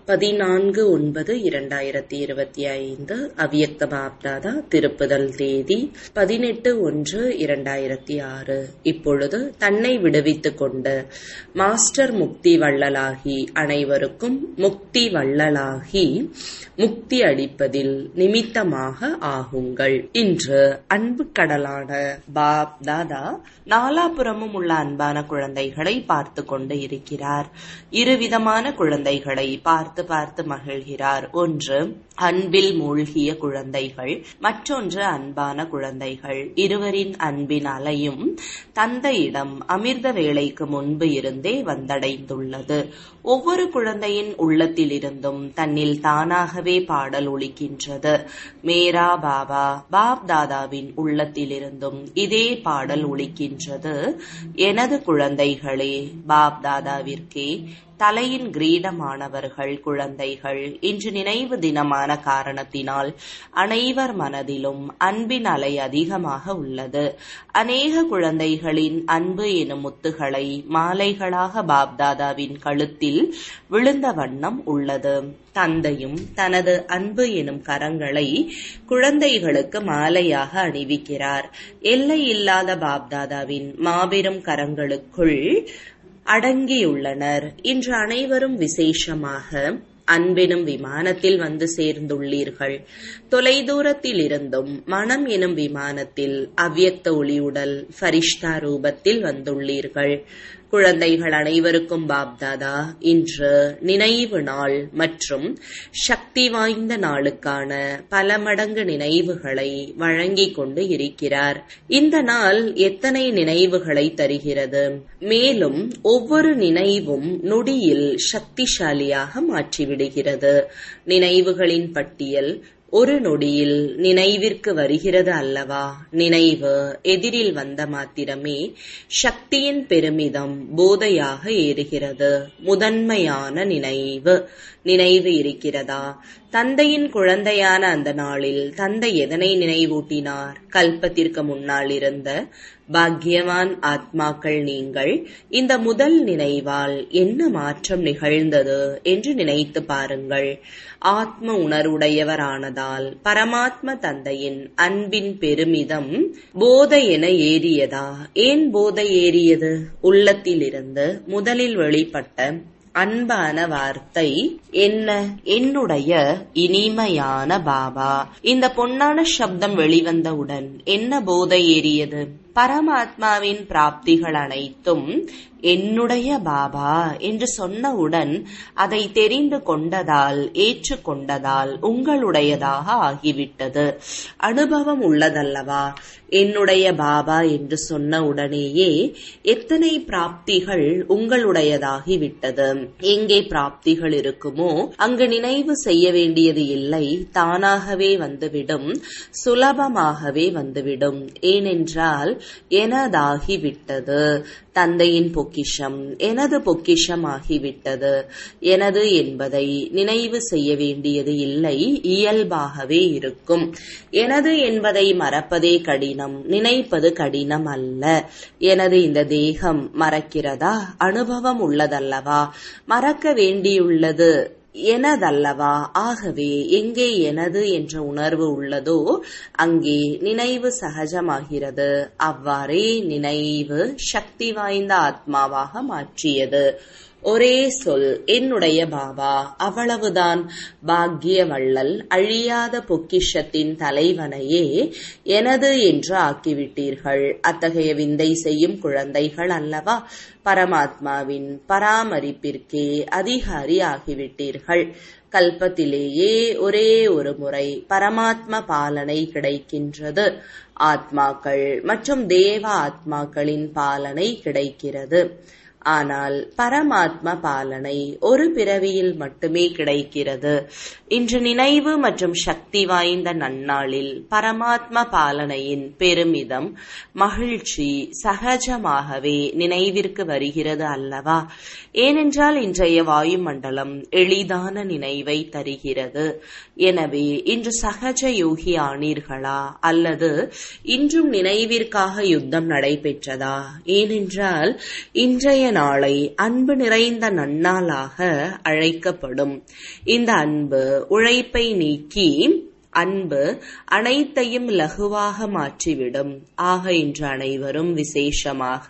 பதினான்கு ஒன்பது இரண்டாயிரத்தி இருபத்தி ஐந்து அவ்யக்த பாப்தாதா திருப்புதல் தேதி பதினெட்டு ஒன்று இரண்டாயிரத்தி ஆறு இப்பொழுது தன்னை விடுவித்துக் கொண்டு மாஸ்டர் முக்தி வள்ளலாகி அனைவருக்கும் முக்தி வள்ளலாகி முக்தி அளிப்பதில் நிமித்தமாக ஆகுங்கள் இன்று அன்பு கடலான பாப் தாதா நாலாபுறமும் உள்ள அன்பான குழந்தைகளை பார்த்து கொண்டு இருக்கிறார் இருவிதமான குழந்தைகளை பார்த்து பார்த்து மகிழ்கிறார் ஒன்று அன்பில் மூழ்கிய குழந்தைகள் மற்றொன்று அன்பான குழந்தைகள் இருவரின் அன்பின் அலையும் தந்தையிடம் அமிர்த வேலைக்கு முன்பு இருந்தே வந்தடைந்துள்ளது ஒவ்வொரு குழந்தையின் உள்ளத்தில் இருந்தும் தன்னில் தானாகவே பாடல் ஒலிக்கின்றது மேரா பாபா பாப் தாதாவின் உள்ளத்திலிருந்தும் இதே பாடல் ஒலிக்கின்றது எனது குழந்தைகளே பாப் தாதாவிற்கே தலையின் கிரீடமானவர்கள் குழந்தைகள் இன்று நினைவு தினமான காரணத்தினால் அனைவர் மனதிலும் அன்பின் அலை அதிகமாக உள்ளது அநேக குழந்தைகளின் அன்பு எனும் முத்துகளை மாலைகளாக பாப்தாதாவின் கழுத்தில் விழுந்த வண்ணம் உள்ளது தந்தையும் தனது அன்பு எனும் கரங்களை குழந்தைகளுக்கு மாலையாக அணிவிக்கிறார் எல்லை இல்லாத பாப்தாதாவின் மாபெரும் கரங்களுக்குள் அடங்கியுள்ளனர் இன்று அனைவரும் விசேஷமாக அன்பெனும் விமானத்தில் வந்து சேர்ந்துள்ளீர்கள் தொலைதூரத்தில் இருந்தும் மனம் எனும் விமானத்தில் அவ்யக்த ஒளியுடல் ஃபரிஷ்தா ரூபத்தில் வந்துள்ளீர்கள் குழந்தைகள் அனைவருக்கும் பாப்தாதா இன்று நினைவு நாள் மற்றும் சக்தி வாய்ந்த நாளுக்கான பல மடங்கு நினைவுகளை வழங்கிக் கொண்டு இருக்கிறார் இந்த நாள் எத்தனை நினைவுகளை தருகிறது மேலும் ஒவ்வொரு நினைவும் நொடியில் சக்திசாலியாக மாற்றிவிடுகிறது நினைவுகளின் பட்டியல் ஒரு நொடியில் நினைவிற்கு வருகிறது அல்லவா நினைவு எதிரில் வந்த மாத்திரமே சக்தியின் பெருமிதம் போதையாக ஏறுகிறது முதன்மையான நினைவு நினைவு இருக்கிறதா தந்தையின் குழந்தையான அந்த நாளில் தந்தை எதனை நினைவூட்டினார் கல்பத்திற்கு முன்னால் இருந்த பாக்யவான் ஆத்மாக்கள் நீங்கள் இந்த முதல் நினைவால் என்ன மாற்றம் நிகழ்ந்தது என்று நினைத்து பாருங்கள் ஆத்ம உணர்வுடையவரானதால் பரமாத்ம தந்தையின் அன்பின் பெருமிதம் போதை என ஏறியதா ஏன் போதை ஏறியது உள்ளத்திலிருந்து முதலில் வெளிப்பட்ட அன்பான வார்த்தை என்ன என்னுடைய இனிமையான பாபா இந்த பொன்னான சப்தம் வெளிவந்தவுடன் என்ன போதை ஏறியது பரமாத்மாவின் பிராப்திகள் அனைத்தும் என்னுடைய பாபா என்று சொன்னவுடன் அதை தெரிந்து கொண்டதால் ஏற்றுக்கொண்டதால் உங்களுடையதாக ஆகிவிட்டது அனுபவம் உள்ளதல்லவா என்னுடைய பாபா என்று சொன்ன உடனேயே எத்தனை பிராப்திகள் உங்களுடையதாகிவிட்டது எங்கே பிராப்திகள் இருக்குமோ அங்கு நினைவு செய்ய வேண்டியது இல்லை தானாகவே வந்துவிடும் சுலபமாகவே வந்துவிடும் ஏனென்றால் எனதாகிவிட்டது தந்தையின் பொக்கிஷம் எனது பொக்கிஷம் ஆகிவிட்டது எனது என்பதை நினைவு செய்ய வேண்டியது இல்லை இயல்பாகவே இருக்கும் எனது என்பதை மறப்பதே கடினம் நினைப்பது கடினம் அல்ல எனது இந்த தேகம் மறக்கிறதா அனுபவம் உள்ளதல்லவா மறக்க வேண்டியுள்ளது எனதல்லவா ஆகவே எங்கே எனது என்ற உணர்வு உள்ளதோ அங்கே நினைவு சகஜமாகிறது அவ்வாறே நினைவு சக்தி வாய்ந்த ஆத்மாவாக மாற்றியது ஒரே சொல் என்னுடைய பாபா அவ்வளவுதான் பாக்கிய வள்ளல் அழியாத பொக்கிஷத்தின் தலைவனையே எனது என்று ஆக்கிவிட்டீர்கள் அத்தகைய விந்தை செய்யும் குழந்தைகள் அல்லவா பரமாத்மாவின் பராமரிப்பிற்கே அதிகாரி ஆகிவிட்டீர்கள் கல்பத்திலேயே ஒரே ஒரு முறை பரமாத்ம பாலனை கிடைக்கின்றது ஆத்மாக்கள் மற்றும் தேவ ஆத்மாக்களின் பாலனை கிடைக்கிறது ஆனால் பரமாத்ம பாலனை ஒரு பிறவியில் மட்டுமே கிடைக்கிறது இன்று நினைவு மற்றும் சக்தி வாய்ந்த நன்னாளில் பரமாத்ம பாலனையின் பெருமிதம் மகிழ்ச்சி சகஜமாகவே நினைவிற்கு வருகிறது அல்லவா ஏனென்றால் இன்றைய வாயுமண்டலம் எளிதான நினைவை தருகிறது எனவே இன்று சகஜ யோகி ஆனீர்களா அல்லது இன்றும் நினைவிற்காக யுத்தம் நடைபெற்றதா ஏனென்றால் இன்றைய நாளை அன்பு நிறைந்த நன்னாளாக அழைக்கப்படும் இந்த அன்பு உழைப்பை நீக்கி அன்பு அனைத்தையும் லகுவாக மாற்றிவிடும் ஆக இன்று அனைவரும் விசேஷமாக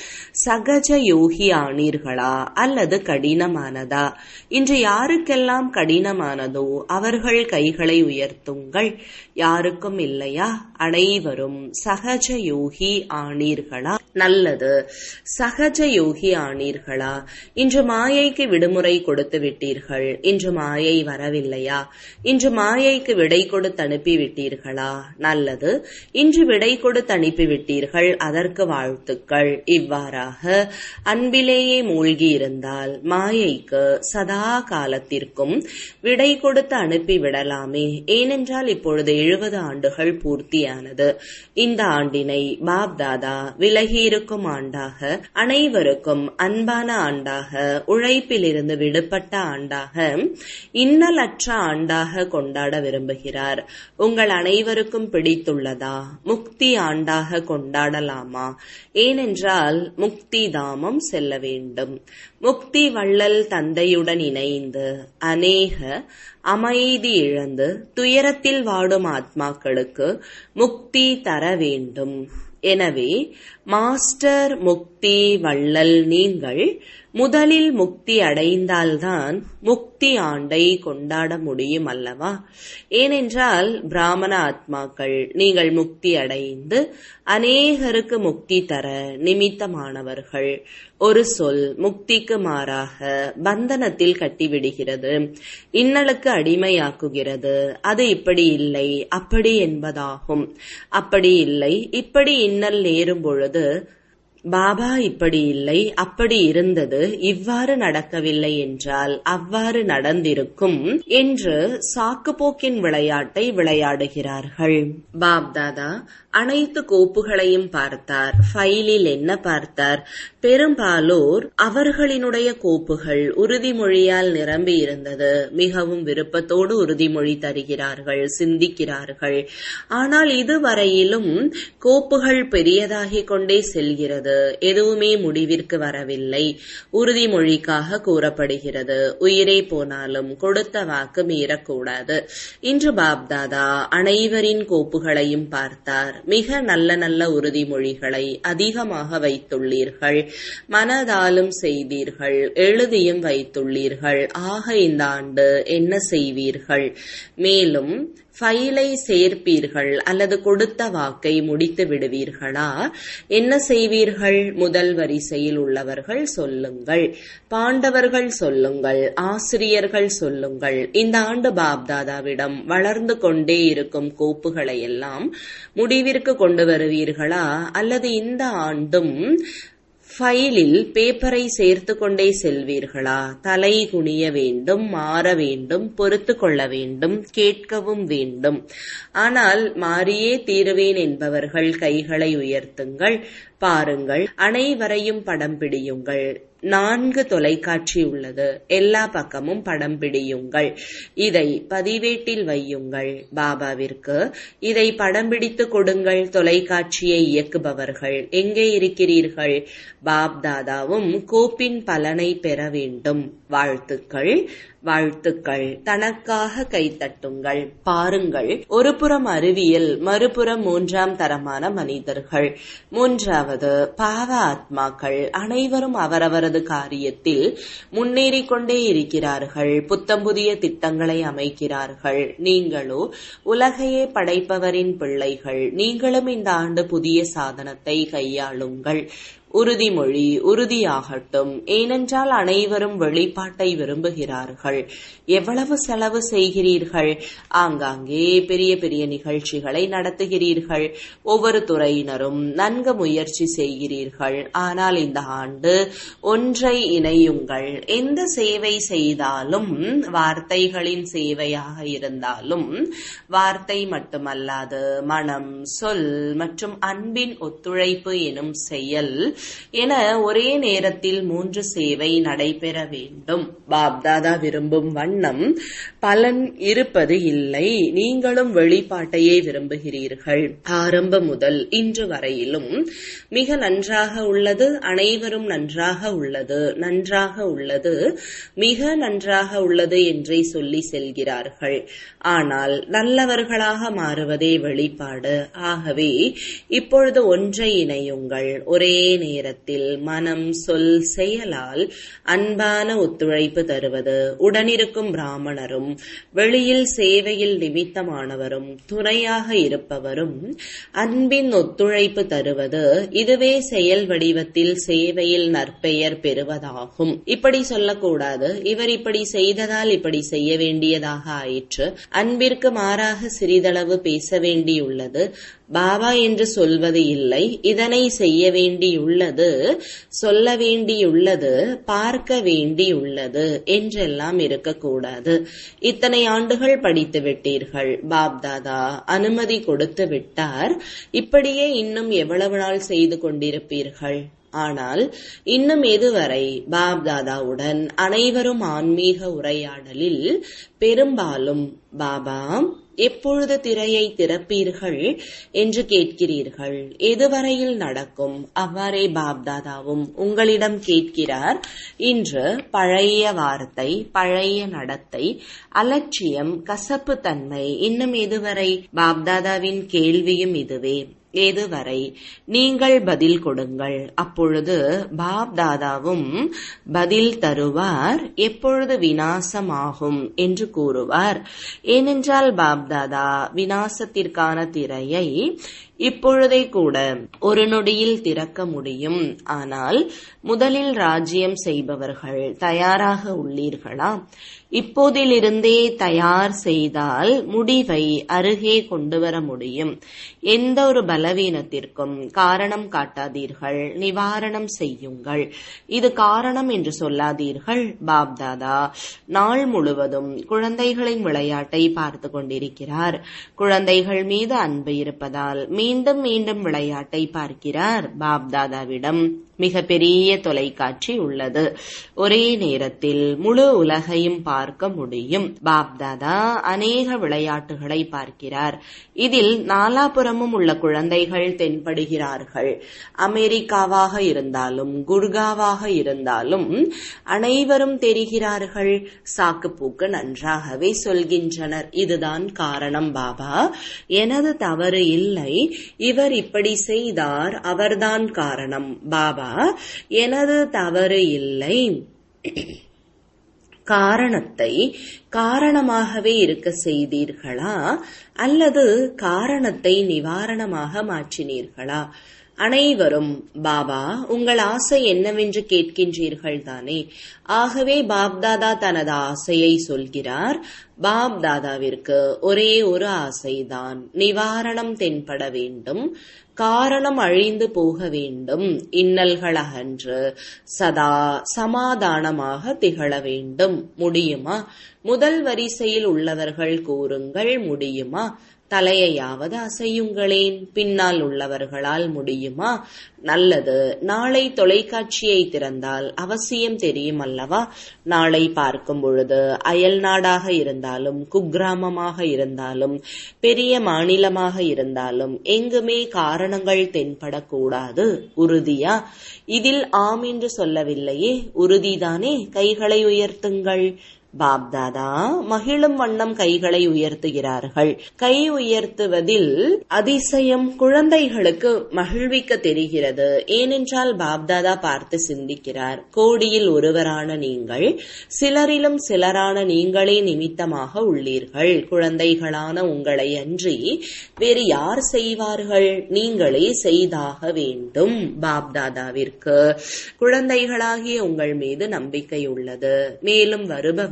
சகஜ யோகி ஆனீர்களா அல்லது கடினமானதா இன்று யாருக்கெல்லாம் கடினமானதோ அவர்கள் கைகளை உயர்த்துங்கள் யாருக்கும் இல்லையா அனைவரும் சகஜ யோகி ஆனீர்களா நல்லது சகஜ யோகி ஆனீர்களா இன்று மாயைக்கு விடுமுறை கொடுத்து விட்டீர்கள் இன்று மாயை வரவில்லையா இன்று மாயைக்கு விடை கொடுத்து அனுப்பிவிட்டீர்களா நல்லது இன்று விடை கொடுத்து அனுப்பிவிட்டீர்கள் அதற்கு வாழ்த்துக்கள் இவ்வாறாக அன்பிலேயே மூழ்கி இருந்தால் மாயைக்கு சதா காலத்திற்கும் விடை கொடுத்து அனுப்பிவிடலாமே ஏனென்றால் இப்பொழுது எழுபது ஆண்டுகள் பூர்த்தியானது இந்த ஆண்டினை பாப் தாதா விலகியிருக்கும் ஆண்டாக அனைவருக்கும் அன்பான ஆண்டாக உழைப்பிலிருந்து விடுபட்ட ஆண்டாக இன்னலற்ற ஆண்டாக கொண்டாட விரும்புகிறார் உங்கள் அனைவருக்கும் பிடித்துள்ளதா முக்தி ஆண்டாக கொண்டாடலாமா ஏனென்றால் முக்தி தாமம் செல்ல வேண்டும் முக்தி வள்ளல் தந்தையுடன் இணைந்து அநேக அமைதி இழந்து துயரத்தில் வாடும் ஆத்மாக்களுக்கு முக்தி தர வேண்டும் எனவே மாஸ்டர் முக்தி வள்ளல் நீங்கள் முதலில் முக்தி அடைந்தால்தான் முக்தி ஆண்டை கொண்டாட முடியும் அல்லவா ஏனென்றால் பிராமண ஆத்மாக்கள் நீங்கள் முக்தி அடைந்து அநேகருக்கு முக்தி தர நிமித்தமானவர்கள் ஒரு சொல் முக்திக்கு மாறாக பந்தனத்தில் கட்டிவிடுகிறது இன்னலுக்கு அடிமையாக்குகிறது அது இப்படி இல்லை அப்படி என்பதாகும் அப்படி இல்லை இப்படி இன்னல் நேரும் பொழுது பாபா இப்படி இல்லை அப்படி இருந்தது இவ்வாறு நடக்கவில்லை என்றால் அவ்வாறு நடந்திருக்கும் என்று சாக்குப்போக்கின் விளையாட்டை விளையாடுகிறார்கள் பாப்தாதா அனைத்து கோப்புகளையும் பார்த்தார் ஃபைலில் என்ன பார்த்தார் பெரும்பாலோர் அவர்களினுடைய கோப்புகள் உறுதிமொழியால் நிரம்பி இருந்தது மிகவும் விருப்பத்தோடு உறுதிமொழி தருகிறார்கள் சிந்திக்கிறார்கள் ஆனால் இதுவரையிலும் கோப்புகள் பெரியதாகிக் கொண்டே செல்கிறது எதுவுமே முடிவிற்கு வரவில்லை உறுதிமொழிக்காக கூறப்படுகிறது உயிரே போனாலும் கொடுத்த வாக்கு மீறக்கூடாது இன்று பாப்தாதா அனைவரின் கோப்புகளையும் பார்த்தார் மிக நல்ல நல்ல உறுதிமொழிகளை அதிகமாக வைத்துள்ளீர்கள் மனதாலும் செய்தீர்கள் எழுதியும் வைத்துள்ளீர்கள் ஆக இந்த ஆண்டு என்ன செய்வீர்கள் மேலும் ஃபைலை சேர்ப்பீர்கள் அல்லது கொடுத்த வாக்கை முடித்து விடுவீர்களா என்ன செய்வீர்கள் முதல் வரிசையில் உள்ளவர்கள் சொல்லுங்கள் பாண்டவர்கள் சொல்லுங்கள் ஆசிரியர்கள் சொல்லுங்கள் இந்த ஆண்டு பாப்தாதாவிடம் வளர்ந்து கொண்டே இருக்கும் கோப்புகளை எல்லாம் முடிவிற்கு கொண்டு வருவீர்களா அல்லது இந்த ஆண்டும் ஃபைலில் பேப்பரை சேர்த்து கொண்டே செல்வீர்களா தலை குனிய வேண்டும் மாற வேண்டும் பொறுத்து கொள்ள வேண்டும் கேட்கவும் வேண்டும் ஆனால் மாறியே தீருவேன் என்பவர்கள் கைகளை உயர்த்துங்கள் பாருங்கள் அனைவரையும் படம் பிடியுங்கள் நான்கு தொலைக்காட்சி உள்ளது எல்லா பக்கமும் படம் பிடியுங்கள் இதை பதிவேட்டில் வையுங்கள் பாபாவிற்கு இதை படம் பிடித்து கொடுங்கள் தொலைக்காட்சியை இயக்குபவர்கள் எங்கே இருக்கிறீர்கள் பாப் தாதாவும் கோப்பின் பலனை பெற வேண்டும் வாழ்த்துக்கள் வாழ்த்துக்கள் தனக்காக கைத்தட்டுங்கள் பாருங்கள் ஒரு புறம் அறிவியல் மறுபுறம் மூன்றாம் தரமான மனிதர்கள் மூன்றாவது பாவ ஆத்மாக்கள் அனைவரும் அவரவரது காரியத்தில் முன்னேறிக் கொண்டே இருக்கிறார்கள் புத்தம் புதிய திட்டங்களை அமைக்கிறார்கள் நீங்களோ உலகையே படைப்பவரின் பிள்ளைகள் நீங்களும் இந்த ஆண்டு புதிய சாதனத்தை கையாளுங்கள் உறுதிமொழி உறுதியாகட்டும் ஏனென்றால் அனைவரும் வெளிப்பாட்டை விரும்புகிறார்கள் எவ்வளவு செலவு செய்கிறீர்கள் ஆங்காங்கே பெரிய பெரிய நிகழ்ச்சிகளை நடத்துகிறீர்கள் ஒவ்வொரு துறையினரும் நன்கு முயற்சி செய்கிறீர்கள் ஆனால் இந்த ஆண்டு ஒன்றை இணையுங்கள் எந்த சேவை செய்தாலும் வார்த்தைகளின் சேவையாக இருந்தாலும் வார்த்தை மட்டுமல்லாது மனம் சொல் மற்றும் அன்பின் ஒத்துழைப்பு எனும் செயல் என ஒரே நேரத்தில் மூன்று சேவை நடைபெற வேண்டும் பாப்தாதா விரும்பும் வண்ணம் பலன் இருப்பது இல்லை நீங்களும் வெளிப்பாட்டையே விரும்புகிறீர்கள் ஆரம்பம் முதல் இன்று வரையிலும் மிக நன்றாக உள்ளது அனைவரும் நன்றாக உள்ளது நன்றாக உள்ளது மிக நன்றாக உள்ளது என்றே சொல்லி செல்கிறார்கள் ஆனால் நல்லவர்களாக மாறுவதே வெளிப்பாடு ஆகவே இப்பொழுது ஒன்றை இணையுங்கள் ஒரே நேரத்தில் மனம் சொல் செயலால் அன்பான ஒத்துழைப்பு தருவது உடனிருக்கும் பிராமணரும் வெளியில் சேவையில் நிமித்தமானவரும் துணையாக இருப்பவரும் அன்பின் ஒத்துழைப்பு தருவது இதுவே செயல் வடிவத்தில் சேவையில் நற்பெயர் பெறுவதாகும் இப்படி சொல்லக்கூடாது இவர் இப்படி செய்ததால் இப்படி செய்ய வேண்டியதாக ஆயிற்று அன்பிற்கு மாறாக சிறிதளவு பேச வேண்டியுள்ளது பாபா என்று சொல்வது இல்லை இதனை செய்ய வேண்டியுள்ளது சொல்ல வேண்டியுள்ளது பார்க்க வேண்டியுள்ளது என்றெல்லாம் இருக்கக்கூடாது இத்தனை ஆண்டுகள் படித்து விட்டீர்கள் பாப்தாதா அனுமதி கொடுத்து விட்டார் இப்படியே இன்னும் எவ்வளவு நாள் செய்து கொண்டிருப்பீர்கள் ஆனால் இன்னும் எதுவரை பாப்தாதாவுடன் அனைவரும் ஆன்மீக உரையாடலில் பெரும்பாலும் பாபா எப்பொழுது திரையை திறப்பீர்கள் என்று கேட்கிறீர்கள் எதுவரையில் நடக்கும் அவ்வாறே பாப்தாதாவும் உங்களிடம் கேட்கிறார் இன்று பழைய வார்த்தை பழைய நடத்தை அலட்சியம் கசப்பு தன்மை இன்னும் எதுவரை பாப்தாதாவின் கேள்வியும் இதுவே எதுவரை நீங்கள் பதில் கொடுங்கள் அப்பொழுது பாப் தாதாவும் பதில் தருவார் எப்பொழுது வினாசமாகும் என்று கூறுவார் ஏனென்றால் பாப் தாதா வினாசத்திற்கான திரையை இப்பொழுதே கூட ஒரு நொடியில் திறக்க முடியும் ஆனால் முதலில் ராஜ்யம் செய்பவர்கள் தயாராக உள்ளீர்களா இப்போதிலிருந்தே தயார் செய்தால் முடிவை அருகே கொண்டு வர முடியும் எந்த ஒரு பலவீனத்திற்கும் காரணம் காட்டாதீர்கள் நிவாரணம் செய்யுங்கள் இது காரணம் என்று சொல்லாதீர்கள் பாப்தாதா நாள் முழுவதும் குழந்தைகளின் விளையாட்டை பார்த்து கொண்டிருக்கிறார் குழந்தைகள் மீது அன்பு இருப்பதால் மீண்டும் மீண்டும் விளையாட்டை பார்க்கிறார் பாப்தாதாவிடம் மிக பெரிய தொலைக்காட்சி உள்ளது ஒரே நேரத்தில் முழு உலகையும் பார்க்க முடியும் பாப்தாதா அநேக விளையாட்டுகளை பார்க்கிறார் இதில் நாலாபுறமும் உள்ள குழந்தைகள் தென்படுகிறார்கள் அமெரிக்காவாக இருந்தாலும் குர்காவாக இருந்தாலும் அனைவரும் தெரிகிறார்கள் சாக்குப்பூக்கு நன்றாகவே சொல்கின்றனர் இதுதான் காரணம் பாபா எனது தவறு இல்லை இவர் இப்படி செய்தார் அவர்தான் காரணம் பாபா எனது தவறு இல்லை காரணத்தை காரணமாகவே இருக்க செய்தீர்களா அல்லது காரணத்தை நிவாரணமாக மாற்றினீர்களா அனைவரும் பாபா உங்கள் ஆசை என்னவென்று கேட்கின்றீர்கள் தானே ஆகவே பாப்தாதா தனது ஆசையை சொல்கிறார் பாப்தாதாவிற்கு ஒரே ஒரு ஆசைதான் நிவாரணம் தென்பட வேண்டும் காரணம் அழிந்து போக வேண்டும் இன்னல்கள் அகன்று சதா சமாதானமாக திகழ வேண்டும் முடியுமா முதல் வரிசையில் உள்ளவர்கள் கூறுங்கள் முடியுமா தலையையாவது அசையுங்களேன் பின்னால் உள்ளவர்களால் முடியுமா நல்லது நாளை தொலைக்காட்சியை திறந்தால் அவசியம் தெரியும் அல்லவா நாளை பார்க்கும் பொழுது அயல் நாடாக இருந்தாலும் குக்கிராமமாக இருந்தாலும் பெரிய மாநிலமாக இருந்தாலும் எங்குமே காரணங்கள் தென்படக்கூடாது உறுதியா இதில் ஆம் என்று சொல்லவில்லையே உறுதிதானே கைகளை உயர்த்துங்கள் பாப்தாதா மகிழும் வண்ணம் கைகளை உயர்த்துகிறார்கள் கை உயர்த்துவதில் அதிசயம் குழந்தைகளுக்கு மகிழ்விக்க தெரிகிறது ஏனென்றால் பாப்தாதா பார்த்து சிந்திக்கிறார் கோடியில் ஒருவரான நீங்கள் சிலரிலும் சிலரான நீங்களே நிமித்தமாக உள்ளீர்கள் குழந்தைகளான உங்களை அன்றி வேறு யார் செய்வார்கள் நீங்களே செய்தாக வேண்டும் பாப்தாதாவிற்கு குழந்தைகளாகிய உங்கள் மீது நம்பிக்கை உள்ளது மேலும் வருபவர்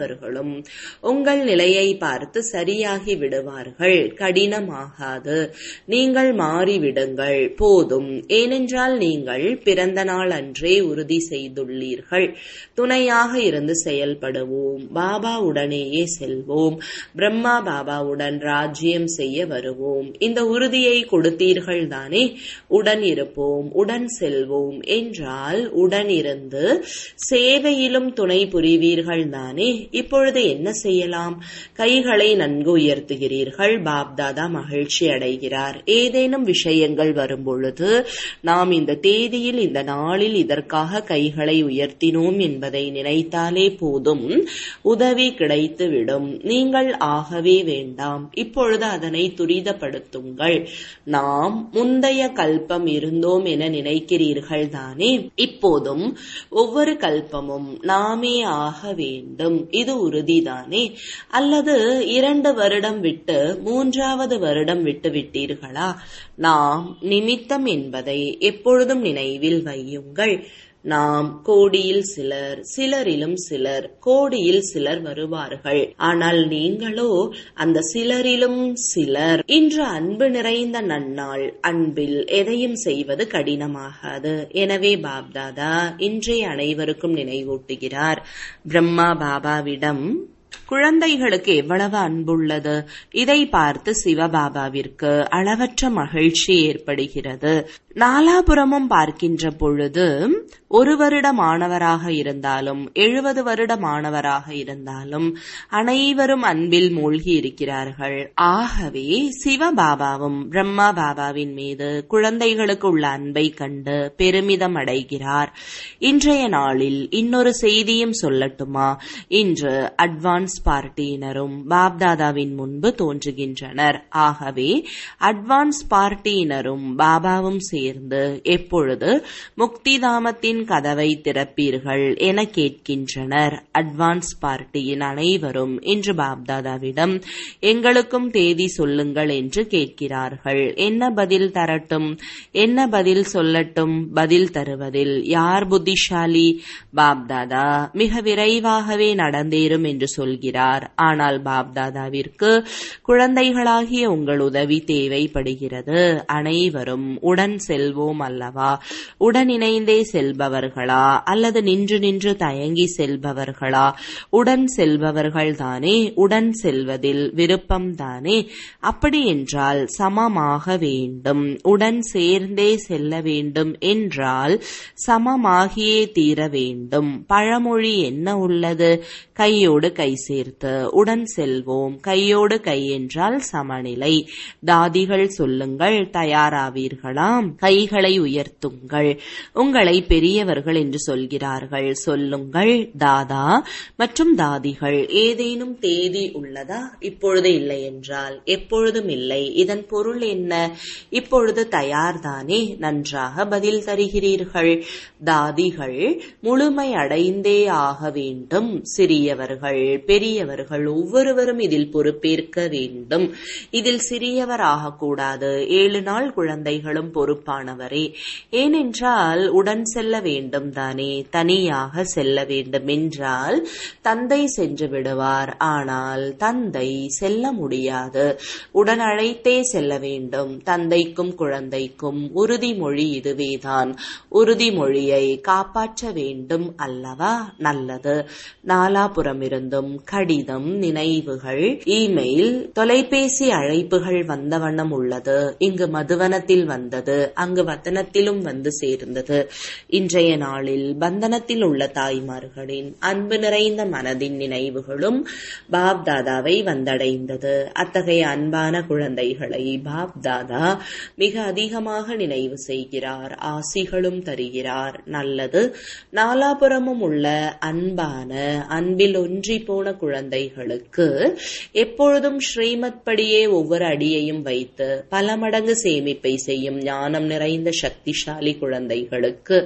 மற்றவர்களும் உங்கள் நிலையை பார்த்து சரியாகி விடுவார்கள் கடினமாகாது நீங்கள் மாறிவிடுங்கள் போதும் ஏனென்றால் நீங்கள் பிறந்த நாள் அன்றே உறுதி செய்துள்ளீர்கள் துணையாக இருந்து செயல்படுவோம் பாபா உடனேயே செல்வோம் பிரம்மா பாபாவுடன் ராஜ்யம் செய்ய வருவோம் இந்த உறுதியை கொடுத்தீர்கள் தானே உடன் இருப்போம் உடன் செல்வோம் என்றால் உடன் இருந்து சேவையிலும் துணை புரிவீர்கள் தானே இப்பொழுது என்ன செய்யலாம் கைகளை நன்கு உயர்த்துகிறீர்கள் பாப்தாதா மகிழ்ச்சி அடைகிறார் ஏதேனும் விஷயங்கள் வரும்பொழுது நாம் இந்த தேதியில் இந்த நாளில் இதற்காக கைகளை உயர்த்தினோம் என்பதை நினைத்தாலே போதும் உதவி கிடைத்துவிடும் நீங்கள் ஆகவே வேண்டாம் இப்பொழுது அதனை துரிதப்படுத்துங்கள் நாம் முந்தைய கல்பம் இருந்தோம் என நினைக்கிறீர்கள் தானே இப்போதும் ஒவ்வொரு கல்பமும் நாமே ஆக வேண்டும் இது உறுதிதானே அல்லது இரண்டு வருடம் விட்டு மூன்றாவது வருடம் விட்டு விட்டீர்களா நாம் நிமித்தம் என்பதை எப்பொழுதும் நினைவில் வையுங்கள் நாம் கோடியில் சிலர் சிலரிலும் சிலர் கோடியில் சிலர் வருவார்கள் ஆனால் நீங்களோ அந்த சிலரிலும் சிலர் இன்று அன்பு நிறைந்த நன்னாள் அன்பில் எதையும் செய்வது கடினமாகாது எனவே பாப்தாதா இன்றைய அனைவருக்கும் நினைவூட்டுகிறார் பிரம்மா பாபாவிடம் குழந்தைகளுக்கு எவ்வளவு அன்புள்ளது இதை பார்த்து சிவபாபாவிற்கு அளவற்ற மகிழ்ச்சி ஏற்படுகிறது நாலாபுரமும் பார்க்கின்ற பொழுது ஒரு வருட மாணவராக இருந்தாலும் எழுபது வருட மாணவராக இருந்தாலும் அனைவரும் அன்பில் மூழ்கி இருக்கிறார்கள் ஆகவே சிவபாபாவும் பிரம்மா பாபாவின் மீது குழந்தைகளுக்கு உள்ள அன்பை கண்டு பெருமிதம் அடைகிறார் இன்றைய நாளில் இன்னொரு செய்தியும் சொல்லட்டுமா இன்று அட்வான்ஸ் பார்ட்டியினரும் பாப்தாதாவின் முன்பு தோன்றுகின்றனர் ஆகவே அட்வான்ஸ் பார்ட்டியினரும் பாபாவும் சேர்ந்து எப்பொழுது முக்திதாமத்தின் கதவை திறப்பீர்கள் என கேட்கின்றனர் அட்வான்ஸ் பார்ட்டியின் அனைவரும் இன்று பாப்தாதாவிடம் எங்களுக்கும் தேதி சொல்லுங்கள் என்று கேட்கிறார்கள் என்ன பதில் தரட்டும் என்ன பதில் சொல்லட்டும் பதில் தருவதில் யார் புத்திசாலி பாப்தாதா மிக விரைவாகவே நடந்தேறும் என்று சொல்கிறார் ஆனால் பாப்தாதாவிற்கு குழந்தைகளாகிய உங்கள் உதவி தேவைப்படுகிறது அனைவரும் உடன் செல்வோம் அல்லவா உடன் இணைந்தே செல்பவர்களா அல்லது நின்று நின்று தயங்கி செல்பவர்களா உடன் செல்பவர்கள் தானே உடன் செல்வதில் விருப்பம் தானே அப்படி என்றால் சமமாக வேண்டும் உடன் சேர்ந்தே செல்ல வேண்டும் என்றால் சமமாகியே தீர வேண்டும் பழமொழி என்ன உள்ளது கையோடு கை சேர்த்து உடன் செல்வோம் கையோடு கை என்றால் சமநிலை தாதிகள் சொல்லுங்கள் தயாராவீர்களாம் கைகளை உயர்த்துங்கள் உங்களை பெரியவர்கள் என்று சொல்கிறார்கள் சொல்லுங்கள் தாதா மற்றும் தாதிகள் ஏதேனும் தேதி உள்ளதா இப்பொழுது இல்லை என்றால் எப்பொழுதும் இல்லை இதன் பொருள் என்ன இப்பொழுது தயார்தானே நன்றாக பதில் தருகிறீர்கள் தாதிகள் முழுமை அடைந்தே ஆக வேண்டும் சிறியவர்கள் பெரியவர்கள் ஒவ்வொருவரும் இதில் பொறுப்பேற்க வேண்டும் இதில் சிறியவர் ஆகக்கூடாது ஏழு நாள் குழந்தைகளும் பொறுப்பானவரே ஏனென்றால் உடன் செல்ல வேண்டும் தானே தனியாக செல்ல வேண்டும் என்றால் தந்தை சென்று விடுவார் ஆனால் தந்தை செல்ல முடியாது உடன் அழைத்தே செல்ல வேண்டும் தந்தைக்கும் குழந்தைக்கும் உறுதிமொழி இதுவேதான் உறுதிமொழியை காப்பாற்ற வேண்டும் அல்லவா நல்லது நாலாபுறமிருந்தும் கடிதம் நினைவுகள் இமெயில் தொலைபேசி அழைப்புகள் வந்த வண்ணம் உள்ளது இங்கு மதுவனத்தில் வந்தது அங்கு வத்தனத்திலும் வந்து சேர்ந்தது இன்றைய நாளில் பந்தனத்தில் உள்ள தாய்மார்களின் அன்பு நிறைந்த மனதின் நினைவுகளும் பாப் தாதாவை வந்தடைந்தது அத்தகைய அன்பான குழந்தைகளை பாப் தாதா மிக அதிகமாக நினைவு செய்கிறார் ஆசிகளும் தருகிறார் நல்லது நாலாபுறமும் உள்ள அன்பான அன்பில் ஒன்றி போன குழந்தைகளுக்கு எப்பொழுதும் ஸ்ரீமத் படியே ஒவ்வொரு அடியையும் வைத்து பல மடங்கு சேமிப்பை செய்யும் ஞானம் நிறைந்த சக்திசாலி குழந்தைகளுக்கு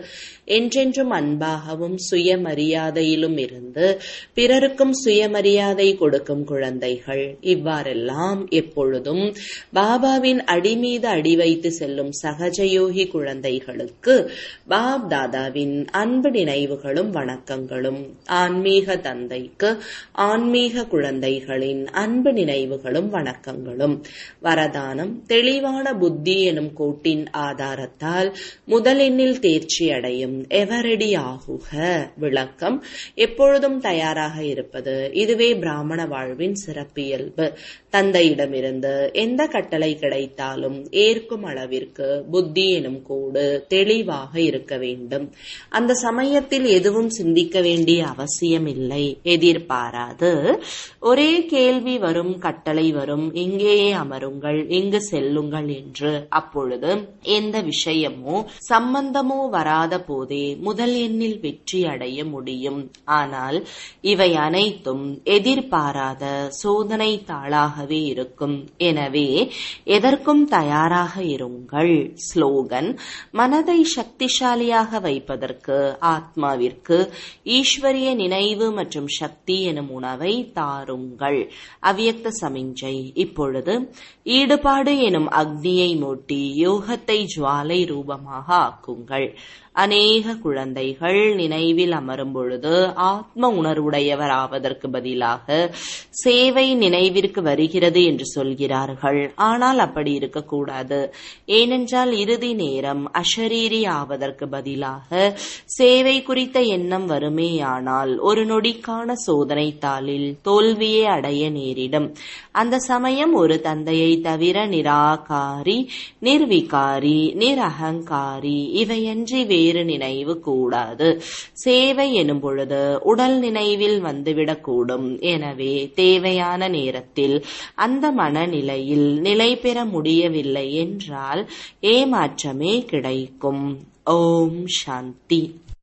என்றென்றும் அன்பாகவும் சுயமரியாதையிலும் இருந்து பிறருக்கும் சுயமரியாதை கொடுக்கும் குழந்தைகள் இவ்வாறெல்லாம் எப்பொழுதும் பாபாவின் அடி மீது அடி வைத்து செல்லும் சகஜயோகி குழந்தைகளுக்கு பாப் தாதாவின் அன்பு நினைவுகளும் வணக்கங்களும் ஆன்மீக தந்தைக்கு ஆன்மீக குழந்தைகளின் அன்பு நினைவுகளும் வணக்கங்களும் வரதானம் தெளிவான புத்தி எனும் கோட்டின் ஆதாரத்தால் முதலெண்ணில் தேர்ச்சி அடையும் எவரடி ஆகுக விளக்கம் எப்பொழுதும் தயாராக இருப்பது இதுவே பிராமண வாழ்வின் சிறப்பியல்பு தந்தையிடமிருந்து எந்த கட்டளை கிடைத்தாலும் ஏற்கும் அளவிற்கு புத்தி எனும் கோடு தெளிவாக இருக்க வேண்டும் அந்த சமயத்தில் எதுவும் சிந்திக்க வேண்டிய அவசியம் இல்லை எதிர்பாராது ஒரே கேள்வி வரும் கட்டளை வரும் இங்கேயே அமருங்கள் இங்கு செல்லுங்கள் என்று அப்பொழுது எந்த விஷயமோ சம்பந்தமோ வராத போதே முதல் எண்ணில் வெற்றி அடைய முடியும் ஆனால் இவை அனைத்தும் எதிர்பாராத சோதனை தாளாகவே இருக்கும் எனவே எதற்கும் தயாராக இருங்கள் ஸ்லோகன் மனதை சக்திசாலியாக வைப்பதற்கு ஆத்மாவிற்கு ஈஸ்வரிய நினைவு மற்றும் சக்தி எனும் உணவை தாருங்கள் அவ்யக்த சமிஞ்சை இப்பொழுது ஈடுபாடு எனும் அக்னியை மூட்டி யோகத்தை ஜுவாலை ரூபமாக ஆக்குங்கள் அநேக குழந்தைகள் நினைவில் அமரும் பொழுது ஆத்ம உணர்வுடையவர் ஆவதற்கு பதிலாக சேவை நினைவிற்கு வருகிறது என்று சொல்கிறார்கள் ஆனால் அப்படி இருக்கக்கூடாது ஏனென்றால் இறுதி நேரம் அஷரீரி ஆவதற்கு பதிலாக சேவை குறித்த எண்ணம் வருமேயானால் ஒரு நொடிக்கான சோதனை தாளில் தோல்வியே அடைய நேரிடும் அந்த சமயம் ஒரு தந்தையை தவிர நிராகாரி நிர்விகாரி நிரகங்காரி இவையன்றி வேறு நினைவு கூடாது சேவை எனும் பொழுது உடல் நினைவில் வந்துவிடக்கூடும் எனவே தேவையான நேரத்தில் அந்த மனநிலையில் நிலை பெற முடியவில்லை என்றால் ஏமாற்றமே கிடைக்கும் ஓம் சாந்தி